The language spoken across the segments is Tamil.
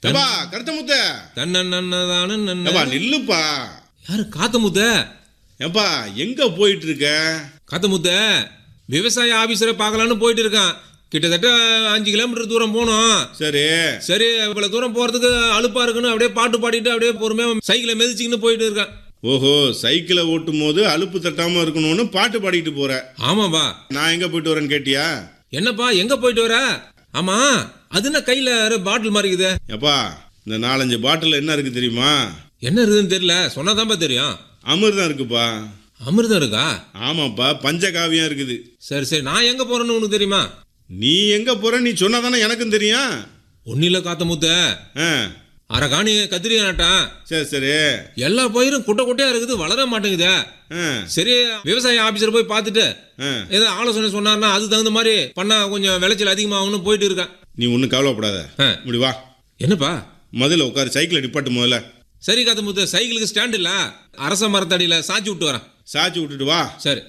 ஏப்பா கருத்த முத்த தன்னதான ஏப்பா நில்லுப்பா யாரு காத்த முத்த ஏப்பா எங்க போயிட்டு இருக்க காத்த முத்த விவசாய ஆபீசரை பார்க்கலான்னு போயிட்டு இருக்கான் கிட்டத்தட்ட அஞ்சு கிலோமீட்டர் தூரம் போகணும் சரி சரி இவ்வளவு தூரம் போறதுக்கு அலுப்பா இருக்குன்னு அப்படியே பாட்டு பாடிட்டு அப்படியே பொறுமையா சைக்கிளை மிதிச்சுக்கின்னு போயிட்டு இருக்கான் ஓஹோ சைக்கிளை ஓட்டும் போது அலுப்பு தட்டாம இருக்கணும்னு பாட்டு பாடிட்டு போற ஆமாப்பா நான் எங்க போயிட்டு வரேன்னு கேட்டியா என்னப்பா எங்க போயிட்டு வர ஆமா அது என்ன கையில பாட்டில் மாதிரி இருக்குது ஏப்பா இந்த நாலஞ்சு பாட்டில் என்ன இருக்கு தெரியுமா என்ன இருக்குதுன்னு தெரியல சொன்னாதான்ப்பா தெரியும் அமிர்தம் இருக்குப்பா அமிர்தம் இருக்கா ஆமாப்பா பஞ்சகாவியம் இருக்குது சரி சரி நான் எங்க போறேன்னு உனக்கு தெரியுமா நீ எங்க போற நீ சொன்னாதானே எனக்கும் தெரியும் ஒன்னில காத்த முத்த ஆ அரை காணி கத்திரிக்காய் நட்டான் சரி சரி எல்லா பயிரும் குட்டை குட்டையா இருக்குது வளர மாட்டேங்குதே ஆ சரி விவசாய ஆபீசர் போய் பார்த்துட்டு ஆ ஏதோ ஆலோசனை சொன்னார்னா அது தகுந்த மாதிரி பண்ணா கொஞ்சம் விளைச்சல் அதிகமாகும்னு போயிட்டு இருக்கேன் நீ ஒன்றும் கவலைப்படாத ஆ. இப்படி வா என்னப்பா முதல்ல உட்காரு சைக்கிளை நிப்பாட்டு முதல்ல சரி காத்த முத்த சைக்கிளுக்கு ஸ்டாண்ட் இல்ல அரச மரத்தடியில சாச்சி விட்டு வரேன் சாச்சி விட்டுட்டு வா சரி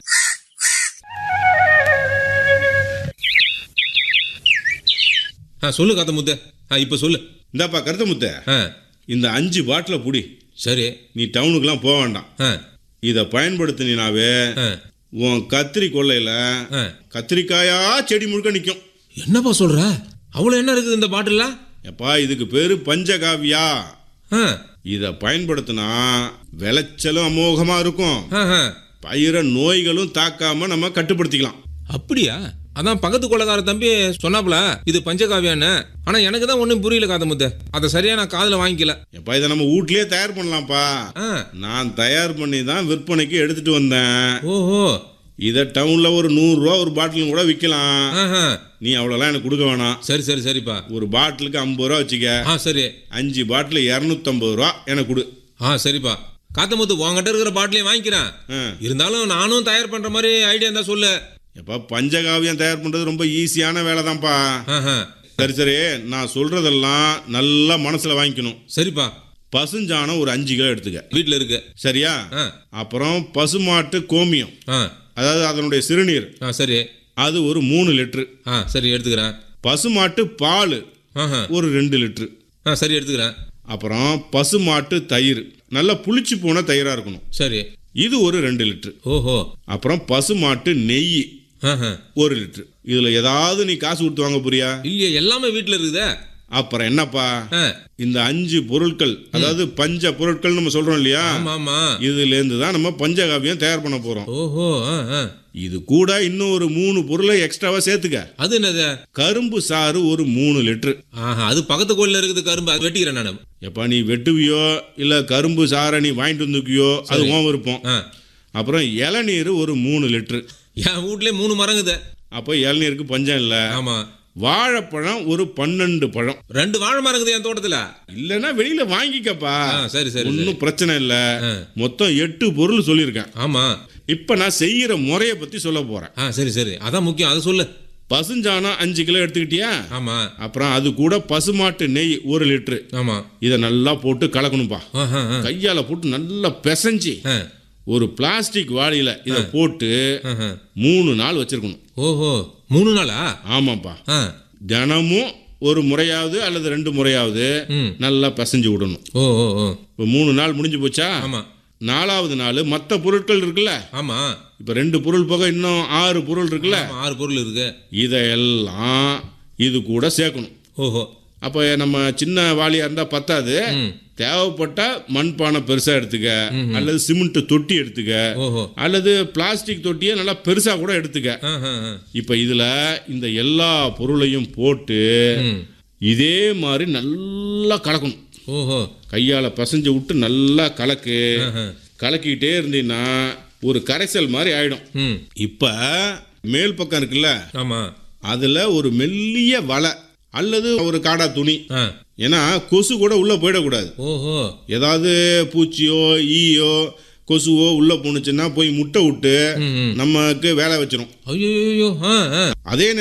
ஆ சொல்லு காத்த முத்த ஆ இப்போ சொல்லு இந்தாப்பா கருத்த முத்த ஆ இந்த அஞ்சு பாட்டில் புடி சரி நீ டவுனுக்குலாம் போக வேண்டாம் ஆ இதை பயன்படுத்தினாவே ஆ உன் கத்திரி கொள்ளையில ஆ கத்திரிக்காயா செடி முழுக்க நிற்கும் என்னப்பா சொல்ற அவ்வளோ என்ன இருக்குது இந்த பாட்டில்ல எப்பா இதுக்கு பேரு பஞ்சகாவியா ஆ இதை பயன்படுத்தினா விளைச்சலும் அமோகமா இருக்கும் ஆ ஆ பயிர நோய்களும் தாக்காம நம்ம கட்டுப்படுத்திக்கலாம் அப்படியா அதான் பக்கத்து கொள்ளக்கார தம்பி சொன்னாப்புல இது பஞ்சகாவியான்னு ஆனா எனக்கு தான் ஒன்றும் புரியல காத்த முத்த அதை சரியா நான் காதுல வாங்கிக்கல எப்பா இதை நம்ம வீட்லயே தயார் பண்ணலாம்ப்பா ஆ நான் தயார் பண்ணி தான் விற்பனைக்கு எடுத்துட்டு வந்தேன் ஓஹோ இதை டவுன்ல ஒரு நூறுரூவா ஒரு பாட்டிலும் கூட விற்கலாம் ஆஹா நீ அவ்வளோலாம் எனக்கு கொடுக்க வேணாம் சரி சரி சரிப்பா ஒரு பாட்டிலுக்கு ஐம்பது ரூபா வச்சுக்க ஆ சரி அஞ்சு பாட்டில் இரநூத்தம்பது ரூபா எனக்கு கொடு ஆ சரிப்பா காத்த முத்து உங்ககிட்ட இருக்கிற பாட்டிலையும் வாங்கிக்கிறேன் ஆ. இருந்தாலும் நானும் தயார் பண்ற மாதிரி ஐடியா இருந்தா சொல்லு எப்பா பஞ்சகாவியம் தயார் பண்ணுறது ரொம்ப ஈஸியான வேலை தான்ப்பா ஆஹா சரி சரி நான் சொல்றதெல்லாம் நல்லா மனசுல வாங்கிக்கணும் சரிப்பா பசுஞ்சாணம் ஒரு அஞ்சு கிலோ எடுத்துக்க வீட்டில் இருக்கு சரியா ஆ அப்புறம் பசுமாட்டு கோமியம் ஆ அதாவது அதனுடைய சிறுநீர் ஆ சரி அது ஒரு மூணு லிட்டரு ஆ சரி எடுத்துக்கிறேன் பசுமாட்டு பால் ஆஹா ஒரு ரெண்டு லிட்டரு ஆ சரி எடுத்துக்கிறேன் அப்புறம் பசுமாட்டு தயிர் நல்லா புளிச்சு போன தயிராக இருக்கணும் சரி இது ஒரு ரெண்டு லிட்டரு ஓஹோ அப்புறம் பசுமாட்டு நெய் ஆஹா ஒரு லிட்டரு இதில் ஏதாவது நீ காசு கொடுத்து வாங்க போறியா இல்லையே எல்லாமே வீட்டில் இருக்குதே அப்புறம் என்னப்பா ஆ இந்த அஞ்சு பொருட்கள் அதாவது பஞ்ச பொருட்கள் நம்ம சொல்றோம் இல்லையா ஆமா ஆமா இதுல இருந்து தான் நம்ம பஞ்சகாவியம் தயார் பண்ண போறோம் ஓஹோ ஆ ஆ இது கூட இன்னும் ஒரு மூணு பொருளை எக்ஸ்ட்ராவா சேர்த்துக்க அது என்னது கரும்பு சாறு ஒரு மூணு லிட்டரு ஆஹா அது பக்கத்து கோயில்ல இருக்குது கரும்பு அது வெட்டிக்கிறேன் நான் எப்பா நீ வெட்டுவியோ இல்ல கரும்பு சாறை நீ வாங்கிட்டு வந்துக்கியோ அது உன் விருப்பம் ஆ அப்புறம் இளநீர் ஒரு மூணு லிட்டரு என் வீட்லயே மூணு மரங்குது அப்போ இளநீருக்கு பஞ்சம் இல்ல ஆமா வாழைப்பழம் ஒரு பன்னெண்டு பழம் ரெண்டு வாழை மரம் இருக்குது என் தோட்டத்துல இல்லைன்னா வெளியில வாங்கிக்கப்பா ஆ சரி சரி சரி. ஒன்றும் பிரச்சனை இல்லை ஆ. மொத்தம் எட்டு பொருள் சொல்லியிருக்கேன் ஆமா இப்போ நான் செய்யற முறையை பத்தி சொல்ல போறேன் ஆ சரி சரி அதான் முக்கியம் அதை சொல்லு பசுஞ்சாணம் அஞ்சு கிலோ எடுத்துக்கிட்டியா ஆமா அப்புறம் அது கூட பசுமாட்டு நெய் ஒரு லிட்டரு ஆமா இதை நல்லா போட்டு கலக்கணும்பா ஆஹா, ஆ, கையால போட்டு நல்லா பிசைஞ்சு ஆ, ஒரு பிளாஸ்டிக் வாளியில இதை போட்டு ஆஹா. மூணு நாள் வச்சிருக்கணும் ஓஹோ மூணு நாளா ஆமாப்பா ஆ தினமும் ஒரு முறையாவது அல்லது ரெண்டு முறையாவது ம் நல்லா பிசைஞ்சு விடணும் ஓ ஓ ஓ இப்போ மூணு நாள் முடிஞ்சு போச்சா ஆமா நாலாவது நாள் மற்ற பொருட்கள் இருக்குல்ல ஆமா இப்போ ரெண்டு பொருள் போக இன்னும் ஆறு பொருள் இருக்குல்ல ஆமா, ஆறு பொருள் இருக்கு இதையெல்லாம் இது கூட சேர்க்கணும் ஓஹோ அப்போ நம்ம சின்ன வாளியாக இருந்தால் பத்தாது ம் தேவைப்பட்டா மண்பானை பெருசாக எடுத்துக்க அல்லது சிமெண்ட் தொட்டி எடுத்துக்க ஓஹோ அல்லது பிளாஸ்டிக் தொட்டியை நல்லா பெருசாக கூட எடுத்துக்க ஆஹா, ஆ. இப்போ இதில் இந்த எல்லா பொருளையும் போட்டு ம் இதே மாதிரி நல்லா கலக்கணும் ஓஹோ கையால் பிசைஞ்சு விட்டு நல்லா கலக்கு ஆஹா. கலக்கிக்கிட்டே இருந்தீங்கன்னா ஒரு கரைசல் மாதிரி ஆயிடும் ம் இப்போ மேல் பக்கம் இருக்குல்ல ஆமா அதில் ஒரு மெல்லிய வலை அல்லது ஒரு காடா துணி ஆ ஏன்னா கொசு கூட உள்ளே போயிடக்கூடாது ஓஹோ ஏதாவது பூச்சியோ ஈயோ கொசுவோ உள்ளே போணுச்சுன்னா போய் முட்டை விட்டு ம் ம் நமக்கு வேலை வச்சிரும் ஐயோ ஆ ஆ அதே